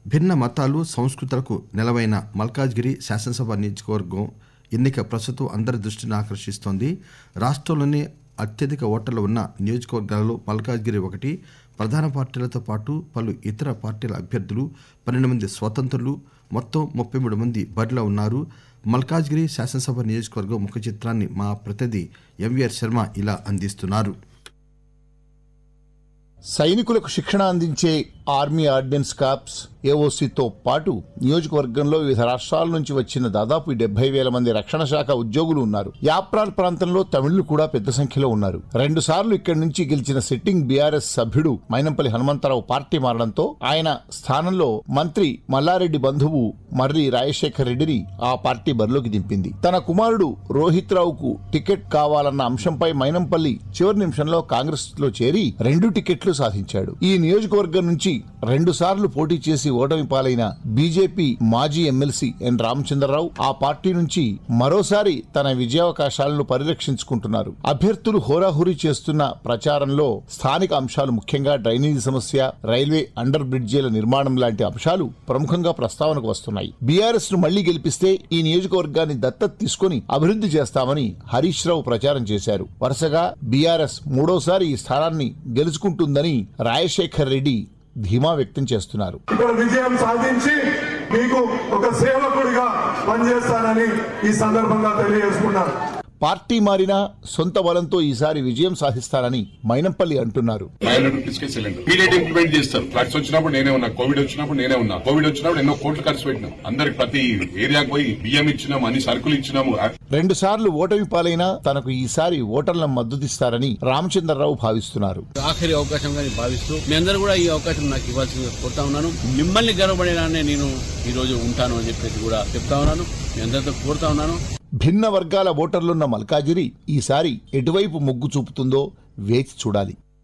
భిన్న మతాలు సంస్కృతులకు నెలవైన మల్కాజ్గిరి శాసనసభ నియోజకవర్గం ఎన్నిక ప్రస్తుతం అందరి దృష్టిని ఆకర్షిస్తోంది రాష్ట్రంలోనే అత్యధిక ఓటర్లు ఉన్న నియోజకవర్గాలలో మల్కాజ్గిరి ఒకటి ప్రధాన పార్టీలతో పాటు పలు ఇతర పార్టీల అభ్యర్థులు పన్నెండు మంది స్వతంత్రులు మొత్తం ముప్పై మూడు మంది బరిలో ఉన్నారు మల్కాజ్గిరి శాసనసభ నియోజకవర్గం ముఖ చిత్రాన్ని మా ప్రతినిధి ఎంవీఆర్ శర్మ ఇలా అందిస్తున్నారు సైనికులకు శిక్షణ అందించే ఆర్మీ ఆర్డినెన్స్ కార్ప్స్ ఏఓసీతో పాటు నియోజకవర్గంలో వివిధ రాష్ట్రాల నుంచి వచ్చిన దాదాపు డెబ్బై వేల మంది రక్షణ శాఖ ఉద్యోగులు ఉన్నారు యాప్రాల్ ప్రాంతంలో తమిళులు కూడా పెద్ద సంఖ్యలో ఉన్నారు రెండు సార్లు ఇక్కడి నుంచి గెలిచిన సిట్టింగ్ బీఆర్ఎస్ సభ్యుడు మైనంపల్లి హనుమంతరావు పార్టీ మారడంతో ఆయన స్థానంలో మంత్రి మల్లారెడ్డి బంధువు మర్రి రాజశేఖర్ రెడ్డిని ఆ పార్టీ బరిలోకి దింపింది తన కుమారుడు రోహిత్ రావుకు టికెట్ కావాలన్న అంశంపై మైనంపల్లి చివరి నిమిషంలో కాంగ్రెస్ లో చేరి రెండు టికెట్లు సాధించాడు ఈ నియోజకవర్గం నుంచి రెండు సార్లు పోటీ చేసి ఓటమి పాలైన బీజేపీ మాజీ ఎమ్మెల్సీ ఎన్ రామచంద్రరావు ఆ పార్టీ నుంచి మరోసారి తన విజయావకాశాలను పరిరక్షించుకుంటున్నారు అభ్యర్థులు హోరాహోరీ చేస్తున్న ప్రచారంలో స్థానిక అంశాలు ముఖ్యంగా డ్రైనేజీ సమస్య రైల్వే అండర్ బ్రిడ్జీల నిర్మాణం లాంటి అంశాలు ప్రముఖంగా ప్రస్తావనకు వస్తున్నాయి బీఆర్ఎస్ ను మళ్లీ గెలిపిస్తే ఈ నియోజకవర్గాన్ని దత్తత తీసుకుని అభివృద్ధి చేస్తామని హరీష్ రావు ప్రచారం చేశారు వరుసగా బీఆర్ఎస్ మూడోసారి ఈ స్థానాన్ని గెలుచుకుంటుందని రాజశేఖర్ రెడ్డి ధీమా వ్యక్తం చేస్తున్నారు ఇక్కడ విజయం సాధించి మీకు ఒక సేవకుడిగా పనిచేస్తానని ఈ సందర్భంగా తెలియజేసుకున్నాను పార్టీ మారినా సొంత బలంతో ఈసారి విజయం సాధిస్తారని మైనంపల్లి అంటున్నారు ఫైవ్ హండ్రెడ్ రూపీస్ కే సిలిండర్ ఇమీడియట్ ఇంప్లిమెంట్ చేస్తారు ఫ్లడ్స్ వచ్చినప్పుడు నేనే ఉన్నా కోవిడ్ వచ్చినప్పుడు నేనే ఉన్నా కోవిడ్ వచ్చినప్పుడు ఎన్నో కోట్లు ఖర్చు పెట్టినాం అందరికి ప్రతి ఏరియాకి పోయి బియ్యం ఇచ్చినాము అన్ని సరుకులు ఇచ్చినాము రెండు సార్లు ఓటమి పాలైనా తనకు ఈసారి ఓటర్ల మద్దతిస్తారని రామచంద్రరావు భావిస్తున్నారు ఆఖరి అవకాశంగా నేను భావిస్తూ మీ అందరూ కూడా ఈ అవకాశం నాకు ఇవ్వాల్సిందిగా కోరుతా ఉన్నాను మిమ్మల్ని గర్వపడేలానే నేను ఈ రోజు ఉంటాను అని చెప్పేసి కూడా చెప్తా ఉన్నాను మీ అందరితో కోరుతా ఉన్నాను భిన్న వర్గాల ఓటర్లున్న మల్కాజిరి ఈసారి ఎటువైపు మొగ్గు చూపుతుందో వేచి చూడాలి